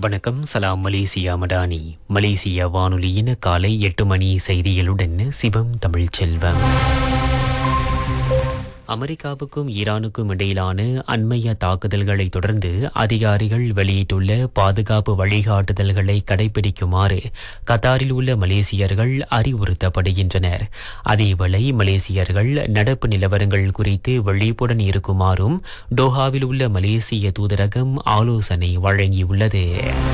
வணக்கம் சலாம் மலேசியா மடானி மலேசிய வானொலியின் காலை எட்டு மணி செய்திகளுடன் சிவம் தமிழ்ச்செல்வம் அமெரிக்காவுக்கும் ஈரானுக்கும் இடையிலான அண்மைய தாக்குதல்களை தொடர்ந்து அதிகாரிகள் வெளியிட்டுள்ள பாதுகாப்பு வழிகாட்டுதல்களை கடைபிடிக்குமாறு கத்தாரில் உள்ள மலேசியர்கள் அறிவுறுத்தப்படுகின்றனர் அதேவேளை மலேசியர்கள் நடப்பு நிலவரங்கள் குறித்து விழிப்புடன் இருக்குமாறும் டோஹாவில் உள்ள மலேசிய தூதரகம் ஆலோசனை வழங்கியுள்ளது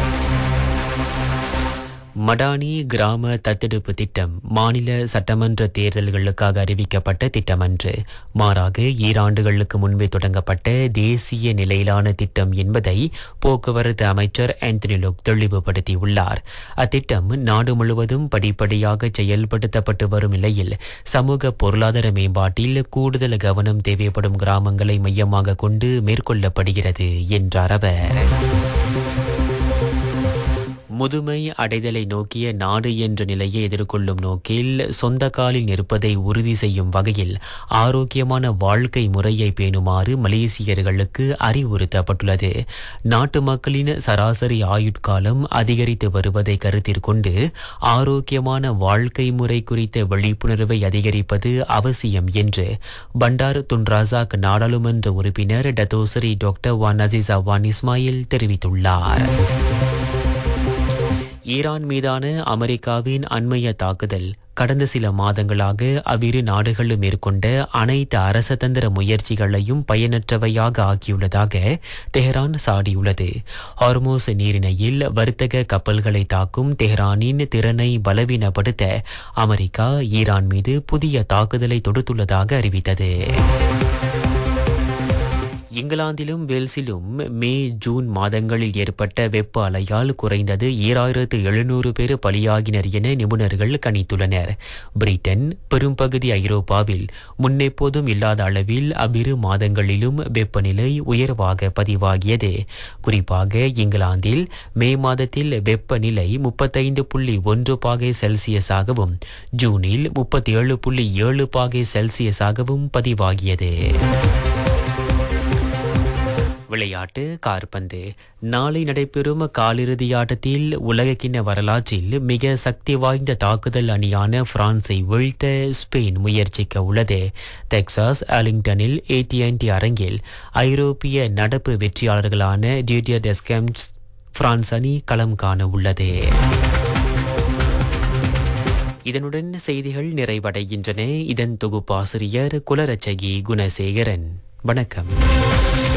மடானி கிராம தத்தெடுப்பு திட்டம் மாநில சட்டமன்ற தேர்தல்களுக்காக அறிவிக்கப்பட்ட திட்டமன்று மாறாக ஈராண்டுகளுக்கு முன்பே தொடங்கப்பட்ட தேசிய நிலையிலான திட்டம் என்பதை போக்குவரத்து அமைச்சர் ஆந்தனி லோக் தெளிவுபடுத்தியுள்ளார் அத்திட்டம் நாடு முழுவதும் படிப்படியாக செயல்படுத்தப்பட்டு வரும் நிலையில் சமூக பொருளாதார மேம்பாட்டில் கூடுதல் கவனம் தேவைப்படும் கிராமங்களை மையமாக கொண்டு மேற்கொள்ளப்படுகிறது என்றார் அவர் முதுமை அடைதலை நோக்கிய நாடு என்ற நிலையை எதிர்கொள்ளும் நோக்கில் சொந்த காலில் நிற்பதை உறுதி செய்யும் வகையில் ஆரோக்கியமான வாழ்க்கை முறையை பேணுமாறு மலேசியர்களுக்கு அறிவுறுத்தப்பட்டுள்ளது நாட்டு மக்களின் சராசரி ஆயுட்காலம் அதிகரித்து வருவதை கருத்தில் கொண்டு ஆரோக்கியமான வாழ்க்கை முறை குறித்த விழிப்புணர்வை அதிகரிப்பது அவசியம் என்று பண்டார் துன்ராசாக் நாடாளுமன்ற உறுப்பினர் Dato Seri doctor Wan Azizah Wan Ismail தெரிவித்துள்ளார் ஈரான் மீதான அமெரிக்காவின் அண்மைய தாக்குதல் கடந்த சில மாதங்களாக அவ்விரு நாடுகளும் மேற்கொண்ட அனைத்து அரசதந்திர முயற்சிகளையும் பயனற்றவையாக ஆக்கியுள்ளதாக தெஹ்ரான் சாடியுள்ளது ஹார்மோஸ் நீரிணையில் வர்த்தக கப்பல்களை தாக்கும் தெஹ்ரானின் திறனை பலவீனப்படுத்த அமெரிக்கா ஈரான் மீது புதிய தாக்குதலை தொடுத்துள்ளதாக அறிவித்தது இங்கிலாந்திலும் வேல்ஸிலும் மே ஜூன் மாதங்களில் ஏற்பட்ட வெப்ப அலையால் குறைந்தது ஈராயிரத்து எழுநூறு பேர் பலியாகினர் என நிபுணர்கள் கணித்துள்ளனர் பிரிட்டன் பெரும்பகுதி ஐரோப்பாவில் முன்னெப்போதும் இல்லாத அளவில் அவ்விரு மாதங்களிலும் வெப்பநிலை உயர்வாக பதிவாகியது குறிப்பாக இங்கிலாந்தில் மே மாதத்தில் வெப்பநிலை முப்பத்தைந்து புள்ளி ஒன்று பாகை செல்சியஸாகவும் ஜூனில் முப்பத்தி ஏழு புள்ளி ஏழு பாகை செல்சியஸாகவும் பதிவாகியது விளையாட்டு கார்பந்து நாளை நடைபெறும் காலிறுதி ஆட்டத்தில் உலகக்கிண்ண வரலாற்றில் மிக சக்தி வாய்ந்த தாக்குதல் அணியான பிரான்ஸை வீழ்த்த ஸ்பெயின் முயற்சிக்க உள்ளது டெக்சாஸ் ஆலிங்டனில் ஏடிஎன்டி அரங்கில் ஐரோப்பிய நடப்பு வெற்றியாளர்களான டியூடியர் டெஸ்கம்ஸ் பிரான்ஸ் அணி களம் காண உள்ளது இதனுடன் செய்திகள் நிறைவடைகின்றன இதன் தொகுப்பாசிரியர் குலரச்சகி குணசேகரன் வணக்கம்